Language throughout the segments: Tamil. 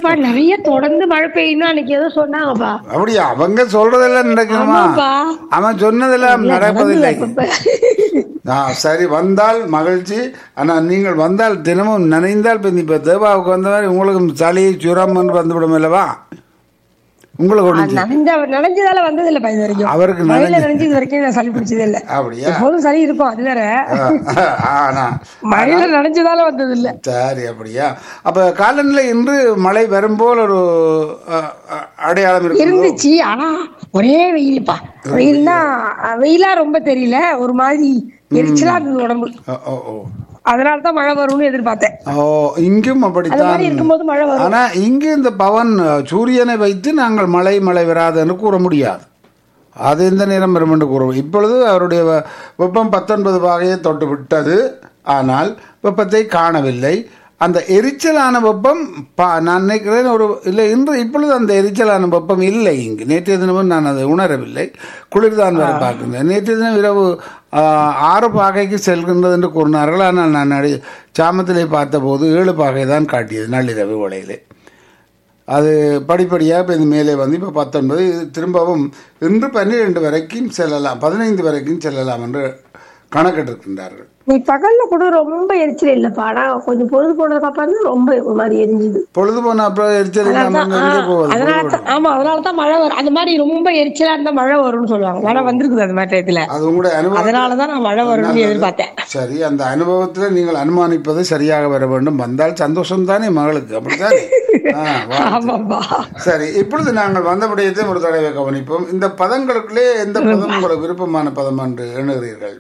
இல்லப்பா நிறைய தொடர்ந்து மழை பெய்யும்னு அன்னைக்கு ஏதோ சொன்னாங்கப்பா அப்படியா அவங்க சொல்றதெல்லாம் நடக்குமா ஆமாப்பா. அவன் சொன்னதெல்லாம் நடப்பதில்லை நடந்தது ஆ சரி வந்தால் மகிழ்ச்சி ஆனா நீங்கள் வந்தால் தினமும் நினைந்தால் இப்ப இப்ப தேவாவுக்கு வந்த மாதிரி உங்களுக்கும் சளி சுரம் வந்துவிடும் அல்லவா உங்களுக்கு ஒண்ணு நனைஞ்ச நனைஞ்சதால வந்தது இல்லப்பா இது வரைக்கும் அவருக்கு மழையில நனைஞ்சு நனைஞ்சது வரைக்கும் நான் சளி பிடிச்சதே இல்ல அப்படியா எப்போதும் சளி இருக்கும் அது வேற ஆ, ஆனா மழையில நனைஞ்சதால வந்தது இல்ல சரி அப்படியா அப்ப காலநிலை இன்று மழை வரும்போல் ஒரு அ, அ, அடையாளம் இருக்கு இருந்துச்சு ஆனா ஒரே வெயில்ப்பா வெயில்னா வெயிலா ரொம்ப தெரியல ஒரு மாதிரி எரிச்சலா இருந்தது உடம்பு ஓ, ஓ, ஓ. அதனால தான் மழை வரும்னு எதிர்பார்த்தேன் ஓ இங்கும் அது அப்படித்தான் மாதிரி இருக்கும்போது மழை வரும் ஆனா இங்கு இந்த பவன் சூரியனை வைத்து நாங்கள் மழை மழை வராதுன்னு கூற முடியாது அது எந்த நேரம் வரும் என்று கூறுவோம் இப்பொழுது அவருடைய வெ- வெப்பம் பத்தொன்பது பாகையை தொட்டு விட்டது ஆனால் வெப்பத்தை காணவில்லை அந்த எரிச்சலான வெப்பம் பா நான் நினைக்கிறேன் ஒரு இல்லை இன்று இப்பொழுது அந்த எரிச்சலான வெப்பம் இல்லை இங்கு நேற்றைய தினமும் நான் அதை உணரவில்லை குளிர்தான் வர பார்க்கின்றேன் நேற்றைய தினம் இரவு ஆ, ஆறு பாகைக்கு செல்கின்றது என்று கூறினார்கள் ஆனால் நான் அடி சாமத்திலே பார்த்தபோது ஏழு பாகை தான் காட்டியது நள்ளிரவு வேளையிலே அது படிப்படியாக இப்போ இது மேலே வந்து இப்போ பத்தொன்பது இது திரும்பவும் இன்று பன்னிரெண்டு வரைக்கும் செல்லலாம் பதினைந்து வரைக்கும் செல்லலாம் என்று கணக்கிட்டிருக்கின்றார்கள் நீ பகல்ல கூட ரொம்ப எரிச்சல் இல்லப்பா ஆனா கொஞ்சம் பொழுது போனதுக்கு அப்புறம் தான் ரொம்ப ஒரு மாதிரி எரிஞ்சுது பொழுது போன அப்புறம் எரிச்சல் இல்லாமல் அதான், எங்கே ஆ, போவது அதனால தான் ஆமா அதனால தான் மழை வரும் அந்த மாதிரி ரொம்ப எரிச்சலா இருந்தா மழை வரும்னு சொல்லுவாங்க மழை வந்திருக்குது அந்த மாதிரி டயத்துல அது உங்களுடைய அனுபவம் அதனாலதான் நான் மழை வரும்னு எதிர்பார்த்தேன் சரி அந்த அனுபவத்தில் நீங்கள் அனுமானிப்பது சரியாக வர வேண்டும் வந்தால் சந்தோஷம் தானே மகளுக்கு அப்படித்தானே ஆ, வா. ஆமாப்பா சரி இப்பொழுது நாங்கள் வந்த விடயத்தை ஒரு தடவை கவனிப்போம் இந்த பதங்களுக்குள்ளே எந்த பதம் உங்களுக்கு விருப்பமான பதம் என்று எண்ணுகிறீர்கள்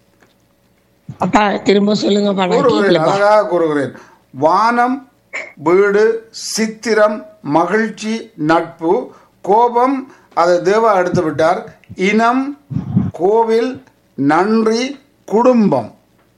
அப்பா திரும்ப சொல்லுங்கப்பா நான் கூறுகிறேன் கேட்கலப்பா அழகாக கூறுகிறேன் வானம் வீடு சித்திரம் மகிழ்ச்சி நட்பு கோபம் அதை தேவா எடுத்து விட்டார் இனம் கோவில் நன்றி குடும்பம்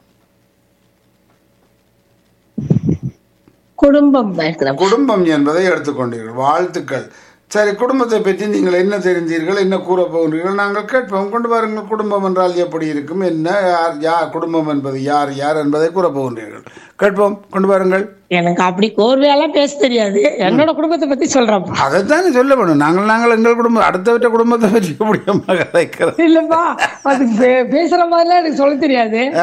குடும்பம் இருக்கிறேன் குடும்பம் என்பதை எடுத்துக்கொண்டீர்கள் வாழ்த்துக்கள் சரி குடும்பத்தை பற்றி நீங்கள் என்ன தெரிந்தீர்கள் என்ன கூற போகிறீர்கள் நாங்கள் கேட்போம் கொண்டு வாருங்கள் குடும்பம் என்றால் எப்படி இருக்கும் என்ன யார் யார் குடும்பம் என்பது யார் யார் என்பதை கூற போகின்றீர்கள் கேட்போம் கொண்டு வாருங்கள் எனக்கு அப்படி கோர்வையெல்லாம் பேச தெரியாது என்னோட குடும்பத்தை பத்தி சொல்றேன்ப்பா அதைத்தானே சொல்ல வேணும் நாங்கள் நாங்கள் எங்கள் குடும்பம் அடுத்தவற்ற குடும்பத்தை பற்றி எப்படியம்மா கதைக்கிறது இல்லப்பா அது பே- பேசுற மாதிரிலாம் எனக்கு சொல்ல தெரியாது ஆ,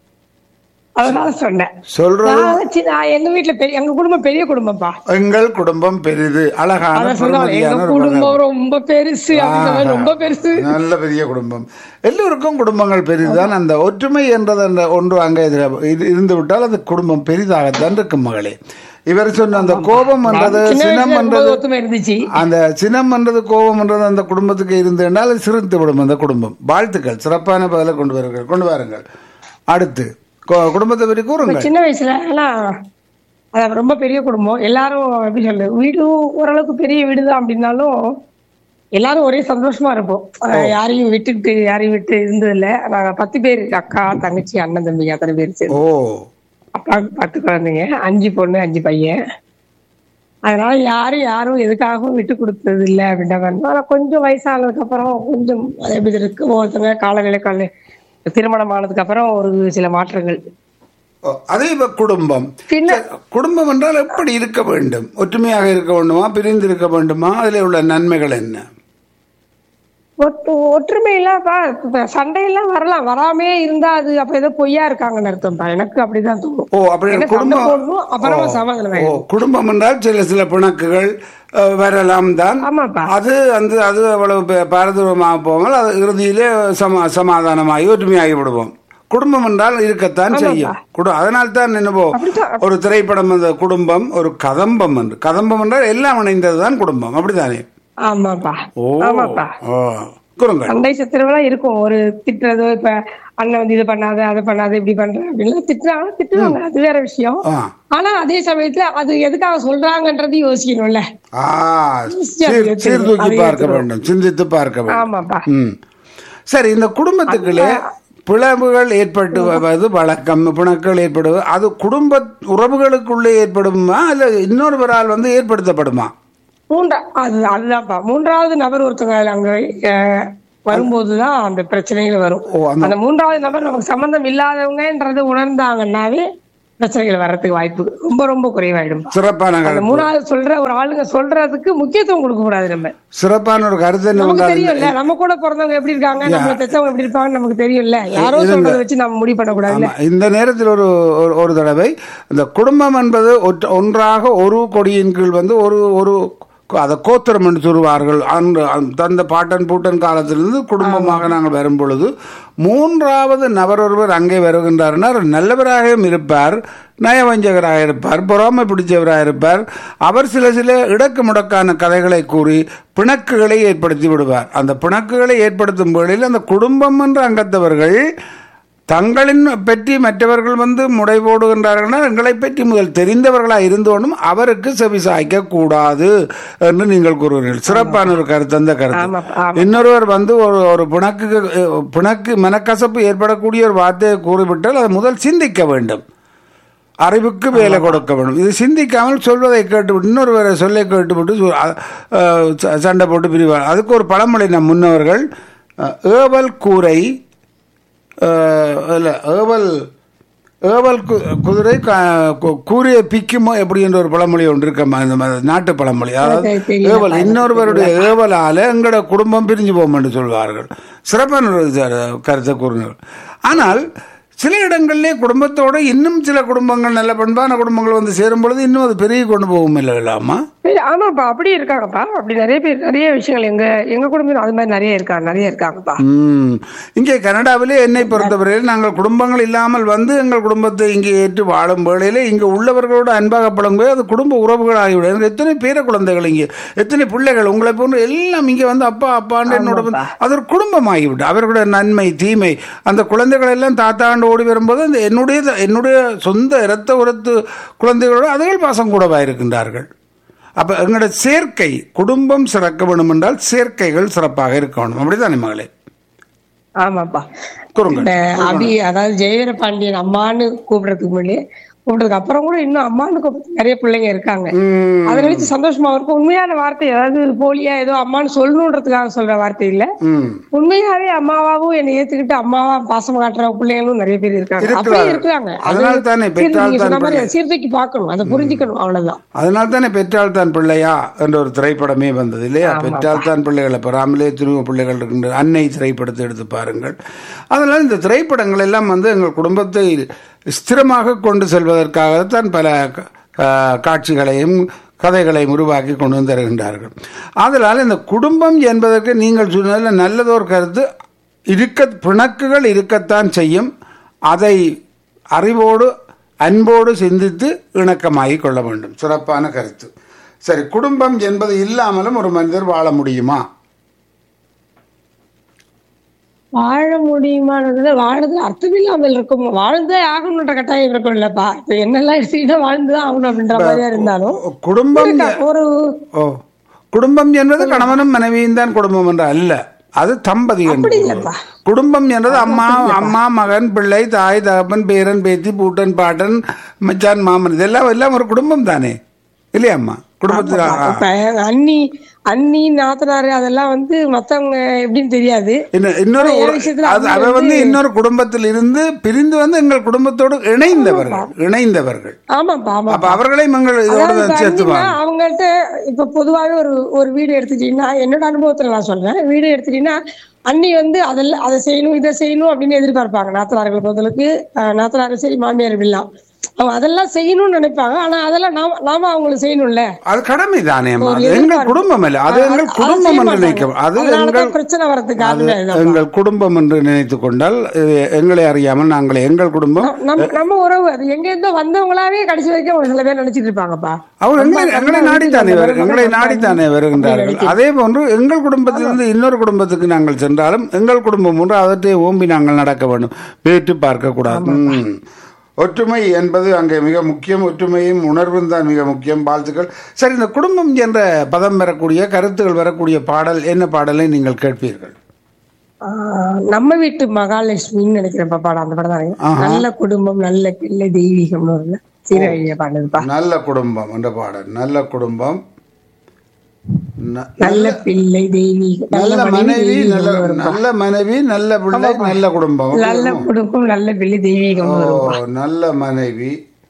அதனால சொன்னேன் சொல்றது நான் சின்ன எங்க வீட்டுல பெரிய எங்க குடும்பம் பெரிய குடும்பம்ப்பா எங்கள் குடும்பம் பெரிது அழகான அத சொல்லுவாங்க எங்க பெருமதியான ஒரு குடும்பம் ரொம்ப பெருசு அப்படின்ற மாதிரி ரொம்ப பெருசு நல்ல பெரிய குடும்பம் எல்லோருக்கும் குடும்பங்கள் பெரிதுதான் அந்த ஒற்றுமை என்றது அந்த ஒன்று அங்கே எதிர- இது இருந்து விட்டால் அது குடும்பம் பெரிதாகத்தான் இருக்கும் மகளே இவர் சொன்ன அந்த கோபம் என்றது சின்ன சினம் வயசுல என்றது ரொம்ப ஒத்துமை இருந்துச்சு அந்த சினம் என்றது கோபம் என்றது அந்த குடும்பத்துக்கு இருந்தேனால் அது சிரித்து விடும் அந்த குடும்பம் வாழ்த்துக்கள் சிறப்பான பதிலை கொண்டு வருங்கள் கொண்டு வாருங்கள் அடுத்து கு- குடும்பத்தை பற்றி கூறுங்கள் சின்ன வயசுல எல்லாம் அது ரொம்ப பெரிய குடும்பம் எல்லாரும் எப்படி சொல்றது வீடு ஓரளவுக்கு பெரிய வீடு தான் அப்படின்னாலும் எல்லாரும் ஒரே சந்தோஷமா இருப்போம் அஹ் யாரையும் விட்டுட்டு யாரையும் விட்டு இருந்தது இல்ல நாங்க பத்து பேர் அக்கா தங்கச்சி அண்ணன் தம்பி அத்தனை பேர் சேர்ந்து ஓ அப்பாவுக்கு பத்து குழந்தைங்க அஞ்சு பொண்ணு அஞ்சு பையன் அதனால யாரும் யாரும் எதுக்காகவும் விட்டு கொடுத்தது இல்லை அப்படின்ற மாதிரி ஆனா கொஞ்சம் வயசானதுக்கு அப்புறம் கொஞ்சம் அது எப்படி இருக்கு ஒவ்வொருத்தங்க காலநிலை கால திருமணம் ஆனதுக்கு அப்புறம் ஒரு சில மாற்றங்கள் ஓ, அதே இப்ப குடும்பம் பின்ன குடும்பம் என்றால் எப்படி இருக்க வேண்டும் ஒற்றுமையாக இருக்க வேண்டுமா பிரிந்து இருக்க வேண்டுமா அதில் உள்ள நன்மைகள் என்ன ஒட்டு ஒற்றுமையெல்லாம் பா- இப்ப சண்டையெல்லாம் வரலாம் வராமே இருந்தா அது அப்ப ஏதோ பொய்யா இருக்காங்கன்னு அர்த்தம்ப்பா எனக்கு அப்படிதான் தோணும் ஓ அப்படி என்ன சண்டை குடும்பம் போடணும் அப்புறமா சமாதானம் ஓ ஆயிடும். குடும்பம் என்றால் சில சில பிணக்குகள் அஹ், வரலாம் தான் ஆமாப்பா அது அந்த அது அவ்வளவு பே- பாரதூரமாக போகாமல் அது இறுதியிலே சமா சமாதானமாகி ஒற்றுமையாகி விடுவோம் குடும்பம் என்றால் இருக்கத்தான் செய்யும் குடு அதனால் தான் என்னவோ அப்படித்தான் ஒரு திரைப்படம் அந்த குடும்பம் ஒரு கதம்பம் என்று கதம்பம் என்றால் எல்லாம் இணைந்ததுதான் குடும்பம் அப்படித்தானே ஆமாப்பா ஓ ஆமாப்பா ஓ கூறுங்கள் சண்டை சத்திரவெல்லாம் இருக்கும் ஒரு திட்டுறதோ இப்ப அண்ணன் வந்து இது பண்ணாத அதை பண்ணாத இப்படி பண்ற அப்படின்னு திட்டுறாங்க திட்டுவாங்க அது வேற விஷயம் ஆ ஆனா அதே சமயத்துல அது எதுக்காக சொல்றாங்கன்றது யோசிக்கணும்ல ஆ ஈஸியா சீர்- எடுத்துக்கணும். சீர்தூக்கி அதை பார்க்க எடுத்துக்கணும். வேண்டும் சிந்தித்து பார்க்க வேண்டும் ஆமாப்பா ம் சரி இந்த குடும்பத்துக்குள்ளே பிளவுகள் ஏற்பட்டு வருவது வழக்கம் பிணக்குகள் ஏற்படுவது அது குடும்ப உறவுகளுக்குள்ளே ஏற்படுமா இல்ல இன்னொருவரால் வந்து ஏற்படுத்தப்படுமா மூன்றா அது அதுதான்ப்பா மூன்றாவது நபர் ஒருத்தவங்க அங்க அஹ், வரும்போதுதான் அந்த பிரச்சனைகள் வரும் ஓ அந்த அந்த மூன்றாவது நபர் நமக்கு சம்பந்தம் இல்லாதவங்கன்றது உணர்ந்தாங்கன்னாவே பிரச்சனைகள் வர்றதுக்கு வாய்ப்பு ரொம்ப ரொம்ப குறைவாயிடும் சிறப்பான அந்த கருத்து மூணாவது சொல்ற ஒரு ஆளுங்க சொல்றதுக்கு முக்கியத்துவம் கொடுக்க கூடாது நம்ம சிறப்பான ஒரு கருத்து என்ன நமக்கு வந்தால் தெரியும்ல நம்ம கூட பிறந்தவங்க எப்படி இருக்காங்க நம்ம பெற்றவங்க எப்படி இருப்பாங்க நமக்கு தெரியும்ல யாரோ சொல்றதை வச்சு நம்ம முடிவு பண்ணக்கூடாதுல்ல ஆமா, இந்த நேரத்தில் ஒரு ஒரு- ஒரு தடவை இந்த குடும்பம் என்பது ஒற்ற- ஒன்றாக ஒரு கொடியின் கீழ் வந்து ஒரு ஒரு அதை கோத்திரம் என்று சொல்வார்கள் அன்று அந்த- தந்த பாட்டன் பூட்டன் காலத்திலிருந்து குடும்பமாக நாங்கள் வரும் பொழுது மூன்றாவது நபர் ஒருவர் அங்கே வருகின்றார்னா அவர் நல்லவராகவும் இருப்பார் நயவஞ்சகராக இருப்பார் பொறாமை பிடிச்சவராக இருப்பார் அவர் சில சில இடக்கு முடக்கான கதைகளை கூறி பிணக்குகளை ஏற்படுத்தி விடுவார் அந்த பிணக்குகளை ஏற்படுத்தும் வேளையில் அந்த குடும்பம் என்ற அங்கத்தவர்கள் தங்களின் பற்றி மற்றவர்கள் வந்து முடை போடுகின்றார்கள்னா எங்களை பற்றி முதல் தெரிந்தவர்களாக இருந்தோனும் அவருக்கு செவி சாய்க்க கூடாது என்று நீங்கள் கூறுவீர்கள் சிறப்பான ஒரு கருத்து அந்த கருத்து ஆமா ஆமா இன்னொருவர் வந்து ஒரு ஒரு பிணக்கு பிணக்கு மனக்கசப்பு ஏற்படக்கூடிய ஒரு வார்த்தையை கூறிவிட்டால் அதை முதல் சிந்திக்க வேண்டும் அறிவுக்கு வேலை கொடுக்க வேண்டும் இது சிந்திக்காமல் சொல்வதை கேட்டுவிட்டு இன்னொருவரை சொல்லை கேட்டுவிட்டு சொ- அ- அஹ் ச- சண்டை போட்டு பிரிவார் அதுக்கு ஒரு பழமொழி நம் முன்னவர்கள் அஹ், ஏவல் கூரை அஹ், இல்ல ஏவல் ஏவல் கு- குதிரை க- கு- கூரிய பிக்குமோ எப்படி என்ற ஒரு பழமொழி ஒன்று இருக்கம்மா இந்த மாதிரி நாட்டு பழமொழி அதாவது அது தெரியல. ஏவல் இன்னொருவருடைய ஏவலால எங்களோட குடும்பம் பிரிஞ்சு போகும் என்று சொல்வார்கள் சிறப்பான ஒரு இது, கருத்தை கூறினார் ஆனால் சில இடங்களிலே குடும்பத்தோட இன்னும் சில குடும்பங்கள் நல்ல பண்பான குடும்பங்கள் வந்து சேரும் பொழுது இன்னும் அது பெருகி கொண்டு போகும் இல்லைலாமா சரி, ஆமாப்பா அப்படி இருக்காங்கப்பா அப்படி நிறைய பேர் நிறைய விஷயங்கள் எங்க எங்க குடும்பம் அது மாதிரி நிறைய இருக்காங்க நிறைய இருக்காங்கப்பா ம். இங்கே கனடாவிலே என்னை பொறுத்தவரையில் நாங்கள் குடும்பங்கள் இல்லாமல் வந்து எங்கள் குடும்பத்தை இங்கே ஏற்று வாழும் வேளையிலே இங்கே உள்ளவர்களோடு அன்பாக பழங்கும்போது அது குடும்ப உறவுகள் ஆகிவிடும் எனக்கு எத்தனை பேர குழந்தைகள் இங்கே எத்தனை பிள்ளைகள் உங்களை போன்று எல்லாம் இங்கே வந்து அப்பா அப்பான்னு என்னோட வந்து- அது ஒரு குடும்பம் ஆகிவிட்டு அவர்களுடைய நன்மை தீமை அந்த குழந்தைகள் எல்லாம் தாத்தாண்டு ஓடி வரும்போது அந்த என்னுடைய என்னுடைய சொந்த இரத்த உரத்து குழந்தைகளோடு அதுகள் பாசம் கூடவா இருக்கின்றார்கள் அப்ப எங்களோட சேர்க்கை குடும்பம் சிறக்க வேண்டும் என்றால் சேர்க்கைகள் சிறப்பாக இருக்க வேண்டும் அப்படித்தானே மகளே ஆமாப்பா கூறுங்கள் இந்த அபி அதாவது ஜெயவீர பாண்டியன் அம்மான்னு கூப்பிடுறதுக்கு முன்னாடி கூப்பிட்டதுக்கு அப்புறம் கூட இன்னும் அம்மான்னு கூப்பிட்டு நிறைய பிள்ளைங்க இருக்காங்க ம், அதை நினைச்சு சந்தோஷமா இருக்கும் உண்மையான வார்த்தை அதாவது போலியா ஏதோ அம்மான்னு சொல்லணுன்றதுக்காக சொல்ற வார்த்தை இல்ல ம். உண்மையாவே அம்மாவாவும் என்னை ஏத்துக்கிட்டு அம்மாவா பாசம் காட்டுற பிள்ளைங்களும் நிறைய பேர் இருக்காங்க அப்படியே இருக்கிறார்கள். இருக்காங்க அதனால தானே பெற்றால் நீங்க தான் சொன்ன மாதிரி அதை சீர்தூக்கி பார்க்கணும் அதை புரிஞ்சுக்கணும் அவ்வளவுதான் அதனால தானே பெற்றால் தான் பிள்ளையா என்ற ஒரு திரைப்படமே வந்தது இல்லையா பெற்றால் தான் பிள்ளைகளை பெறாமலே துருவ பிள்ளைகள் இருக்கின்ற அன்னை திரைப்படத்தை எடுத்து பாருங்கள் அதனால் இந்த திரைப்படங்கள் எல்லாம் வந்து எங்கள் குடும்பத்தை ஸ்திரமாக கொண்டு செல்வதற்காகத்தான் பல க- ஆஹ் காட்சிகளையும் கதைகளையும் உருவாக்கி கொண்டு வந்து தருகின்றார்கள் அதனால் இந்த குடும்பம் என்பதற்கு நீங்கள் சொன்னதில் நல்லதொரு கருத்து இருக்க பிணக்குகள் இருக்கத்தான் செய்யும் அதை அறிவோடு அன்போடு சிந்தித்து இணக்கமாகிக் கொள்ள வேண்டும் சிறப்பான கருத்து சரி குடும்பம் என்பது இல்லாமலும் ஒரு மனிதர் வாழ முடியுமா வாழ முடியுமானதுல வாழ்றதுல அர்த்தம் இல்லாமல் இருக்கும் வாழ்ந்தே ஆகணுன்ற கட்டாயம் இருக்கும் இல்லப்பா இப்ப என்னெல்லாம் எடுத்துக்கிட்டா வாழ்ந்துதான் ஆகணும் அப்படின்ற மாதிரியா இருந்தாலும் குடும்பம் இருக்கா, ஒரு ஓ குடும்பம் என்பது கணவனும் மனைவியும் தான் குடும்பம் என்று அல்ல அது தம்பதி என்று இல்லப்பா. குடும்பம் என்றது அம்மா அம்மா மகன் பிள்ளை தாய் தகப்பன் பேரன் பேத்தி பூட்டன் பாட்டன் மச்சான் மாமன் இதெல்லாம் எல்லாம் ஒரு குடும்பம் தானே இல்லையாம்மா குடும்பத்தில் ஆ, ஆ. இப்ப அண்ணி அண்ணி நாத்தனாரு அதெல்லாம் வந்து மத்தவங்க எப்படின்னு தெரியாது இன்னொ- இன்னொரு என் ஒரு- விஷயத்துல அது அவ வந்து இன்னொரு குடும்பத்தில் இருந்து பிரிந்து வந்து எங்கள் குடும்பத்தோடு இணைந்தவர்கள் இணைந்தவர்கள் ஆமாப்பா ஆமா அப்ப அவர்களையும் எங்கள் இதோட அதாவது இப்ப சேர்த்துவாங்க அண்ணினா அவங்கள்ட்ட இப்ப பொதுவாவே ஒரு ஒரு வீடு எடுத்துட்டீங்கன்னா என்னோட அனுபவத்துல நான் சொல்றேன் வீடு எடுத்துட்டீங்கன்னா அண்ணி வந்து அதெல்லாம் அதை செய்யணும் இதை செய்யணும் அப்படின்னு எதிர்பார்ப்பாங்க நாத்தனார்களை பொறுத்தளவுக்கு அஹ், நாத்தனாரும் சரி மாமியார் இப்படிலாம் அவங்க அதெல்லாம் செய்யணும்னு நினைப்பாங்க ஆனா அதெல்லாம் நாம நாம அவங்களுக்கு செய்யணும்ல அது கடமை தானே அம்மா. ஒரு அது எங்கள் எதிர்பார்ப்பு. குடும்பம் அல்ல அது அது- எங்கள் அதை குடும்பம் செய்ய என்று மாட்டாங்க. நினைக்கும் அது அதனாலதான் எங்கள் பிரச்சனை வர்றதுக்கு அது காரணம் இதுதான். எங்கள் குடும்பம் என்று நினைத்துக் கொண்டால் இது எங்களை அறியாமல் நாங்கள் எங்கள் குடும்பம் நம்ம நம்ம உறவு அது எங்க இருந்தோ வந்தவங்களாவே கடைசி வரைக்கும் அவங்க சில பேர் நினைச்சிட்டு இருப்பாங்கப்பா அவர் எங்களை நம்ம- எங்களை நம்ம நாடித்தானே வீட்டுல வரு- நம்ம எங்களை நம்ம நாடித்தானே வருகின்றார்கள் அதே போன்று எங்கள் குடும்பத்திலிருந்து இன்னொரு குடும்பத்துக்கு நாங்கள் சென்றாலும் எங்கள் குடும்பம் ஒன்று அதற்றை ஓம்பி நாங்கள் நடக்க வேண்டும் வேற்று பார்க்க கூடாது ம். ஒற்றுமை என்பது அங்கே மிக முக்கியம் ஒற்றுமையும் உணர்வும் தான் மிக முக்கியம் வாழ்த்துக்கள் சரி இந்த குடும்பம் என்ற பதம் வரக்கூடிய கருத்துகள் வரக்கூடிய பாடல் என்ன பாடலை நீங்கள் கேட்பீர்கள் ஆஹ் நம்ம வீட்டு மகாலட்சுமின்னு நினைக்கிறேன் பாடம் அந்த படம் தான் நல்ல குடும்பம் நல்ல பிள்ளை தெய்வீகம்னு ஒரு சீரழிய பாடுதுப்பா நல்ல குடும்பம் என்ற பாடல் நல்ல குடும்பம் ந- நல்ல பிள்ளை தெய்வீகம் நல்ல நல்ல மனைவி மனைவி நல்ல தெய்வீகம் நல்ல மனைவி நல்ல பிள்ளை நல்ல குடும்பம் நல்ல குடும்பம் நல்ல பிள்ளை தெய்வீகம் ஓ நல்ல மனைவி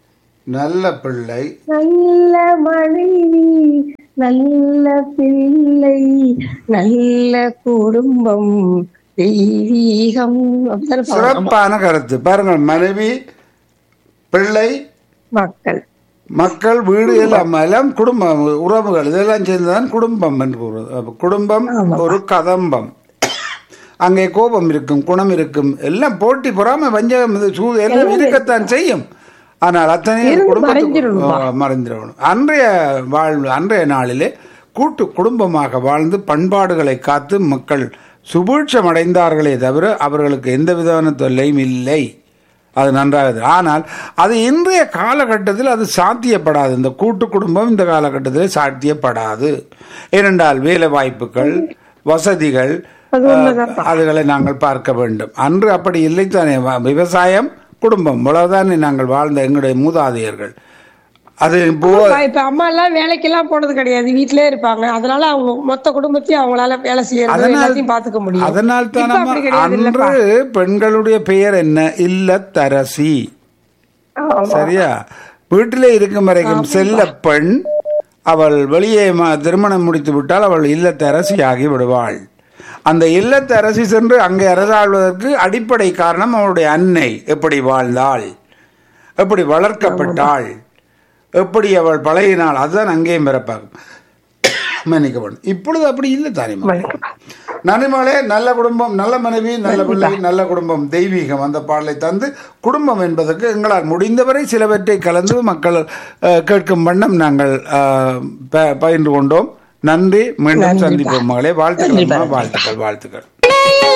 நல்ல பிள்ளை நல்ல மனைவி நல்ல பிள்ளை நல்ல குடும்பம் தெய்வீகம் அப்படித்தானே பாடணும். சிறப்பான கருத்து பாருங்கள் மனைவி பிள்ளை மக்கள் மக்கள் வீடு எல்லாம் எல்லாம் குடும்பம் உறவுகள் இதெல்லாம் சேர்ந்துதான் குடும்பம் என்று கூறுவது அப்ப குடும்பம் ஒரு கதம்பம் அங்கே கோபம் இருக்கும் குணம் இருக்கும் எல்லாம் போட்டி பொறாம வஞ்சகம் இது சூது எல்லாம் இருக்கத்தான் செய்யும் ஆனால் அத்தனை குடும்பத்துக்கு மறைந்திடணும் அன்றைய வாழ்வு அன்றைய நாளிலே கூட்டு குடும்பமாக வாழ்ந்து பண்பாடுகளை காத்து மக்கள் சுபீட்சம் அடைந்தார்களே தவிர அவர்களுக்கு எந்த விதமான தொல்லையும் இல்லை அது நன்றாக ஆனால் அது இன்றைய காலகட்டத்தில் அது சாத்தியப்படாது இந்த கூட்டு குடும்பம் இந்த காலகட்டத்தில் சாத்தியப்படாது ஏனென்றால் வேலை வாய்ப்புகள் வசதிகள் அது உண்மைதான் அதுகளை நாங்கள் பார்க்க வேண்டும் அன்று அப்படி இல்லைத்தானே வ- விவசாயம் குடும்பம் இவ்வளவுதான் நாங்கள் வாழ்ந்த எங்களுடைய மூதாதையர்கள் அது இப்போ இப்ப அம்மா எல்லாம் வேலைக்கெல்லாம் போனது கிடையாது வீட்லயே இருப்பாங்க அதனால அவங்க மொத்த குடும்பத்தையும் அவங்களால வேலை செய்யறது அதனால் எல்லாத்தையும் பாத்துக்க முடியும் அதனால் இப்ப தான் அப்படி கிடையாது இல்லப்பா அன்று பெண்களுடைய பெயர் என்ன இல்லத்தரசி ஆமா. சரியா வீட்டிலே இருக்கும் வரைக்கும் செல்ல பெண் அவள் வெளியே ம- திருமணம் முடித்து விட்டால் அவள் இல்லத்தரசி ஆகி விடுவாள் அந்த இல்லத்தரசி சென்று அங்கே அரசாள்வதற்கு அடிப்படை காரணம் அவளுடைய அன்னை எப்படி வாழ்ந்தாள் எப்படி வளர்க்கப்பட்டாள் எப்படி அவள் பழகினாள் அதுதான் அங்கேயும் பிறப்பாகும் மன்னிக்கப்படும் இப்பொழுது அப்படி இல்லை தானே நனிமகளே நல்ல குடும்பம் நல்ல மனைவி நல்ல பிள்ளை நல்ல குடும்பம் தெய்வீகம் அந்த பாடலை தந்து குடும்பம் என்பதற்கு எங்களால் முடிந்தவரை சிலவற்றை கலந்து மக்கள் அஹ், கேட்கும் வண்ணம் நாங்கள் அஹ், ப- பயின்று கொண்டோம் நன்றி மீண்டும் சந்திப்போம் மகளே வாழ்த்துக்கள் அம்மா, வாழ்த்துக்கள் வாழ்த்துக்கள்